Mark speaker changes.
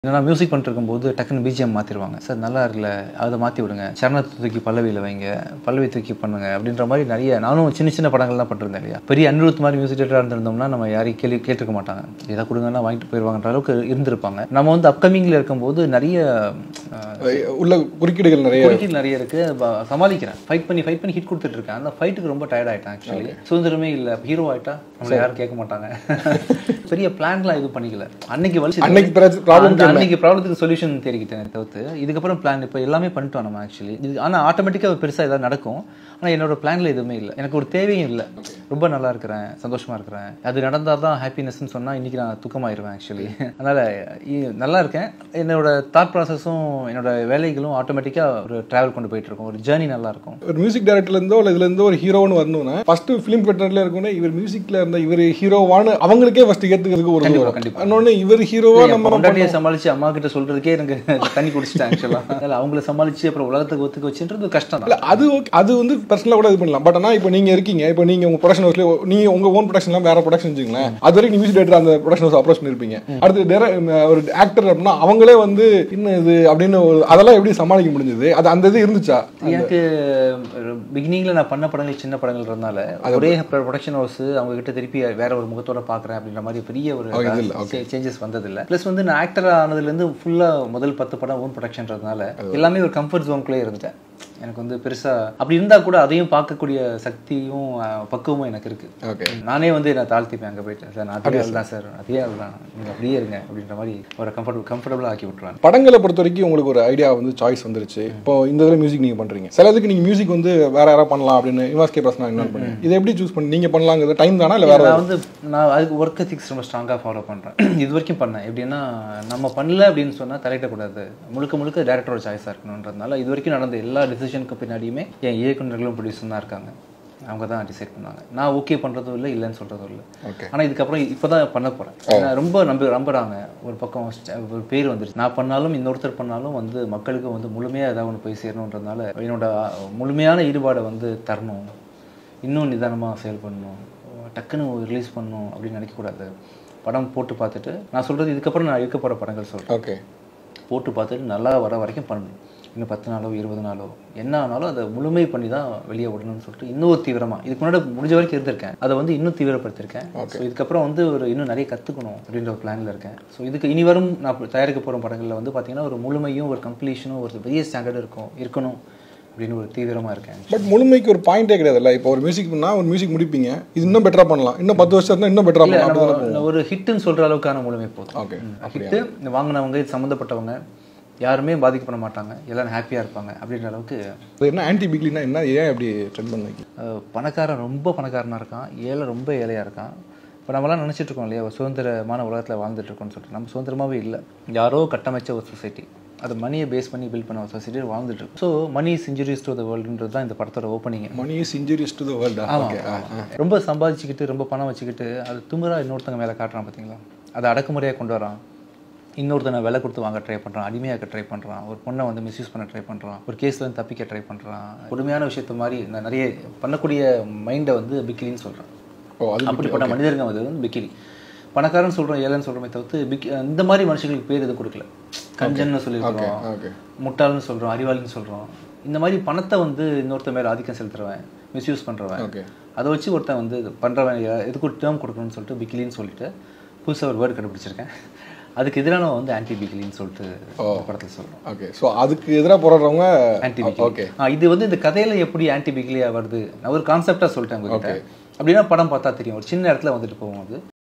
Speaker 1: என்னன்னா மியூசிக் பண்ணிட்டு இருக்கும்போது டக்குன்னு பிஜிஎம் மாற்றிடுவாங்க சார் நல்லா இருக்குல்ல அதை மாற்றி விடுங்க சரணத்தை தூக்கி பல்லவியில் வைங்க பல்லவி தூக்கி பண்ணுங்க அப்படின்ற மாதிரி நிறைய நானும் சின்ன சின்ன படங்கள்லாம் பண்ணிருந்தேன் இல்லையா பெரிய அனிருத் மாதிரி மியூசிக் டேரக்டராக இருந்திருந்தோம்னா நம்ம யாரையும் கேள்வி கேட்டிருக்க மாட்டாங்க எதை கொடுங்கன்னா வாங்கிட்டு போயிடுவாங்கன்ற அளவுக்கு இருந்திருப்பாங்க நம்ம வந்து அப்கமிங்கில் இருக்கும்போது நிறைய அஹ்,
Speaker 2: உள்ள குறுக்கீடுகள் நிறைய
Speaker 1: குறுக்கீடு நிறைய இருக்கு ப- சமாளிக்கிறேன் ஃபைட் பண்ணி ஃபைட் பண்ணி ஹிட் கொடுத்துட்டு இருக்கேன் அந்த ஃபைட்டுக்கு ரொம்ப டயர்ட் ஆயிட்டேன் ஆக்சுவலி சுதந்திரமே இல்லை ஹீரோ ஆயிட்டா நம்மள யாரும் கேட்க மாட்டாங்க பெரிய பிளான்லாம் இது பண்ணிக்கல அன்னைக்கு வலிச்சு
Speaker 2: அன்னைக்கு பிரச்ச- problem
Speaker 1: அந்த அன்னைக்கு ப்ராப்ளத்துக்கு சொல்யூஷன் தேடிக்கிட்டேன் தவிர்த்து இதுக்கப்புறம் பிளான் இப்போ எல்லாமே பண்ணிட்டோம் நம்ம ஆக்சுவலி இது ஆனால் ஆட்டோமேட்டிக்காக பெருசாக ஏதாவது நடக்கும் ஆனால் என்னோட பிளான்ல எதுவுமே இல்லை எனக்கு ஒரு தேவையும் இல்லை ரொம்ப நல்லா இருக்கிறேன் சந்தோஷமா இருக்கிறேன் அது நடந்தால் தான் ஹாப்பினஸ்ன்னு சொன்னால் இன்னைக்கு நான் துக்கமாயிருவேன் ஆக்சுவலி அதனால இ- நல்லா இருக்கேன் என்னோட தாட் ப்ராசஸும் என்னோட வேலைகளும் ஆட்டோமேட்டிக்காக ஒரு டிராவல் கொண்டு போயிட்டு இருக்கும் ஒரு ஜேர்னி நல்லா இருக்கும்
Speaker 2: ஒரு மியூசிக் டைரக்டர்ல இருந்தோ இல்ல இதுல இருந்தோ ஒரு ஹீரோன்னு வரணும்னா ஃபர்ஸ்ட் ஃபிலிம் கட்டர்ல இருக்கணும் இவர் மியூசிக்ல இருந்த இவர் ஹீரோவான்னு அவங்களுக்கே ஃபர்ஸ்ட் ஏத்துக்கிறதுக்கு ஒரு
Speaker 1: கண்டிப்பா,
Speaker 2: தூரம்.
Speaker 1: கண்டிப்பா.
Speaker 2: இன்னொன்னு இவர் ஹீரோவா
Speaker 1: என்
Speaker 2: நம்ம
Speaker 1: பொண்டாட்டியை சமாளிச்சு அம்மா கிட்ட சொல்றதுக்கே எனக்கு தண்ணி குடிச்சிட்டேன் ஆக்சுவலா அதனால அவங்கள சமாளிச்சு அப்புறம் உலகத்துக்கு ஒத்துக்க வச்சுன்றது கஷ்டம்
Speaker 2: இல்ல
Speaker 1: தான்
Speaker 2: அது okay. அது வந்து பர்சனலா கூட இது பண்ணலாம் பட் ஆனா இப்போ நீங்க இருக்கீங்க இப்போ நீங்க உங்க ப்ரொடக்ஷன் ஹவுஸ்ல நீங்க உங்க ஓன் ப்ரொடக்ஷன்லாம் வேற ப்ரொடக்ஷன் வச்சுங்களேன் அது வரைக்கும் மியூசிக் டைரக்டர் அந்த ப்ரொடக்ஷன் ஹவுஸ் அப்ரோச் பண்ணிருப்பீங்க அடுத்து direct- ஒரு ஆக்டர் அப்படின்னா அவங்களே வந்து இன்னும் இது அப்படின்னு ஒரு- அதெல்லாம் எப்படி சமாளிக்க முடிஞ்சது அது அந்த இது இருந்துச்சா
Speaker 1: எனக்கு பிகினிங்ல நான் பண்ண படங்கள் சின்ன படங்கள் இருந்தால ஒரே ப்ரொடக்ஷன் ஹவுஸ் அவங்க கிட்ட திருப்பி வேற ஒரு முகத்தோட பாக்குறேன் அப்படின்ற மாதிரி பெரிய ஒரு
Speaker 2: இது இல்ல,
Speaker 1: சேஞ்சஸ் வந்ததில்ல ப்ளஸ் வந்து நான் ஆக்டர் ஆனதுல இருந்து ஃபுல்லா முதல் பத்து படம் ஓன் ப்ரொடக்ஷன்றதுனால எல்லாமே ஒரு கம்ஃபர்ட் ஜோன்குள்ளே இருந்துட்டேன் எனக்கு வந்து பெருசா அப்படி இருந்தா கூட அதையும் பார்க்கக்கூடிய சக்தியும் அஹ், பக்குவமும் எனக்கு இருக்கு
Speaker 2: ஓகே
Speaker 1: நானே வந்து நான் தாழ்த்திப்பேன் அங்கே போயிட்டு சார் நான் அதே ஆள் தான் சார் அதே ஆள் தான் நீங்கள் அப்படியே இருங்க அப்படின்ற மாதிரி ஒரு கம்ஃபர்டபுள் கம்ஃபர்டபுளாக ஆக்கி விட்டுருவாங்க
Speaker 2: படங்களை பொறுத்த வரைக்கும் உங்களுக்கு ஒரு ஐடியா வந்து சாய்ஸ் வந்துருச்சு இப்போ இந்த இதில் மியூசிக் நீங்க பண்றீங்க சிலதுக்கு நீங்க மியூசிக் வந்து வேற யாராவது பண்ணலாம் அப்படின்னு யுவாஸ் கே பிரசனா இன்வால்வ் பண்ணி இதை எப்படி சூஸ் பண்ணி நீங்க பண்ணலாங்கிறது டைம் தானா இல்ல வேற
Speaker 1: நான் வந்து நான் அதுக்கு ஒர்க் எத்திக்ஸ் ரொம்ப ஸ்ட்ராங்காக ஃபாலோ பண்ணுறேன் இது வரைக்கும் பண்ணேன் எப்படின்னா நம்ம பண்ணல அப்படின்னு சொன்னால் தலையிடக்கூடாது முழுக்க முழுக்க டேரக்டரோட சாய்ஸாக இருக்கணுன்றதுனால இது வரைக்கும் நடந்த எல்லா டிசிஷனுக்கு பின்னாடியுமே என் இயக்குநர்களும் ப்ரொடியூசரும் தான் இருக்காங்க அவங்க தான் டிசைட் பண்ணாங்க நான் ஓகே பண்ணுறதும் இல்லை இல்லைன்னு சொல்கிறதும் இல்லை
Speaker 2: ஓகே
Speaker 1: ஆனால் இதுக்கப்புறம் இப்போ தான் பண்ண போகிறேன் ரொம்ப நம்ப நம்புறாங்க ஒரு பக்கம் ஸ்ட- ஒரு பேர் வந்துருச்சு நான் பண்ணாலும் இன்னொருத்தர் பண்ணாலும் வந்து மக்களுக்கு வந்து முழுமையாக ஏதாவது ஒன்று போய் சேரணுன்றதுனால என்னோட முழுமையான ஈடுபாடை வந்து தரணும் இன்னும் நிதானமாக செயல் பண்ணணும் டக்குன்னு ரிலீஸ் பண்ணணும் அப்படின்னு நினைக்கக்கூடாது படம் போட்டு பார்த்துட்டு நான் சொல்கிறது இதுக்கப்புறம் நான் இருக்க போகிற படங்கள் சொல்கிறேன்
Speaker 2: ஓகே
Speaker 1: போட்டு பார்த்துட்டு நல்லா வர வரைக்கும் பண்ணணும் இன்னும் பத்து நாளோ இருபது நாளோ என்ன ஆனாலும் அதை முழுமை பண்ணி தான் வெளியே விடணும்னு சொல்லிட்டு இன்னும் தீவிரமாக இதுக்கு முன்னாடி முடிஞ்ச வரைக்கும் இருந்திருக்கேன் அதை வந்து இன்னும் தீவிரப்படுத்திருக்கேன் ஸோ இதுக்கப்புறம் வந்து ஒரு இன்னும் நிறைய கற்றுக்கணும் அப்படின்ற ஒரு பிளானில் இருக்கேன் ஸோ இதுக்கு இனி வரும் நான் தயாரிக்க போகிற படங்களில் வந்து பார்த்தீங்கன்னா ஒரு முழுமையும் ஒரு கம்ப்ளீஷனும் ஒரு பெரிய ஸ்டாண்டர்ட் இருக்கும் இருக்கணும் அப்படின்னு ஒரு தீவிரமாக இருக்கேன்
Speaker 2: பட் முழுமைக்கு ஒரு பாயிண்டே கிடையாதுல்ல இப்போ ஒரு மியூசிக் பண்ணா ஒரு மியூசிக் முடிப்பீங்க இது இன்னும் பெட்டரா பண்ணலாம் இன்னும் பத்து வருஷம் இருந்தா இன்னும் பெட்டரா
Speaker 1: இல்லை
Speaker 2: பண்ணலாம் அப்படி
Speaker 1: நம்ம ஒரு ஹிட்டுன்னு சொல்கிற அளவுக்கான முழுமை போதும்
Speaker 2: ஓகே
Speaker 1: ஹிட்டு இந்த வாங்கினவங்க இது சம்மந்தப்பட்டவங்க யாருமே பாதிக்கப்பட மாட்டாங்க எல்லாரும் ஹாப்பியாக இருப்பாங்க அப்படின்ற அளவுக்கு
Speaker 2: அது என்ன ஆன்டி பிக்லினா என்ன ஏன் அப்படி ட்ரெண்ட் பண்ண வைக்கி
Speaker 1: அஹ், பணக்காரன் ரொம்ப பணக்காரனாக இருக்கான் ஏழை ரொம்ப ஏழையாக இருக்கான் இப்போ நம்மலாம் நினச்சிட்டு இருக்கோம் இல்லையா ஒரு சுதந்திரமான உலகத்தில் வாழ்ந்துட்டு இருக்கோம்னு சொல்லிட்டு நம்ம சுதந்திரமாகவே இல்லை யாரோ கட்டமைச்ச ஒரு சொசைட்டி அது மணியை பேஸ் பண்ணி பில்ட் பண்ண ஒரு சொசைட்டி வாழ்ந்துட்டு இருக்கோம் so money injuries to the வேர்ல்டுன்றது தான் இந்த படத்தோட opening
Speaker 2: money is injurious to the world okay
Speaker 1: ரொம்ப சம்பாதிச்சுக்கிட்டு ரொம்ப பணம் வச்சுக்கிட்டு அது திமிரா இன்னொருத்தங்க மேலே காட்டுறான் பார்த்தீங்களா அதை அடக்குமுறையாக கொண்டு வரான் இன்னொருத்தனை விலை கொடுத்து வாங்க ட்ரை பண்ணுறான் அடிமையாக்க ட்ரை பண்ணுறான் ஒரு பொண்ணை வந்து மிஸ்யூஸ் பண்ண ட்ரை பண்ணுறான் ஒரு கேஸ்லேருந்து தப்பிக்க ட்ரை பண்ணுறான் கொடுமையான விஷயத்த மாதிரி நான் நிறைய பண்ணக்கூடிய மைண்டை வந்து பிக்கிலின்னு சொல்கிறேன்
Speaker 2: ஓ அது
Speaker 1: அப்படிப்பட்ட மனிதர்கள் அது வந்து பிக்கிலி பணக்காரன் சொல்கிறோம் ஏழைன்னு சொல்கிறோமே தவிர்த்து பிக்கி இந்த மாதிரி மனுஷங்களுக்கு பேர் எதுவும் கொடுக்கல கஞ்சன்னு சொல்லியிருக்கிறோம்
Speaker 2: ஓகே
Speaker 1: முட்டாள்னு சொல்கிறோம் அறிவாளின்னு சொல்கிறோம் இந்த மாதிரி பணத்தை வந்து இன்னொருத்த மேலே ஆதிக்கம் செலுத்துறவன் மிஸ்யூஸ் பண்ணுறவன்
Speaker 2: ஓகே
Speaker 1: அதை வச்சு ஒருத்தன் வந்து இது பண்ணுறவன் எதுக்கு ஒரு டேர்ம் கொடுக்கணும்னு சொல்லிட்டு பிக்கிலின்னு சொல்லிட்டு புதுசாக ஒரு வேர்டு கண்டுபிடிச்சிருக்கேன் அதுக்கு எதிரான வந்து ஆன்டி பிக்கிலின்னு சொல்லிட்டு இந்த படத்தில் சொல்கிறோம்
Speaker 2: ஓகே ஸோ அதுக்கு எதிராக போராடுறவங்க
Speaker 1: ஆன்டி
Speaker 2: ஓகே
Speaker 1: இது வந்து இந்த கதையில எப்படி ஆன்டி பிகிலியா வருது நான் ஒரு கான்செப்டா சொல்லிட்டேன் உங்ககிட்ட அப்படின்னா படம் பார்த்தா தெரியும் ஒரு சின்ன இடத்துல வந்துட்டு போகும் அது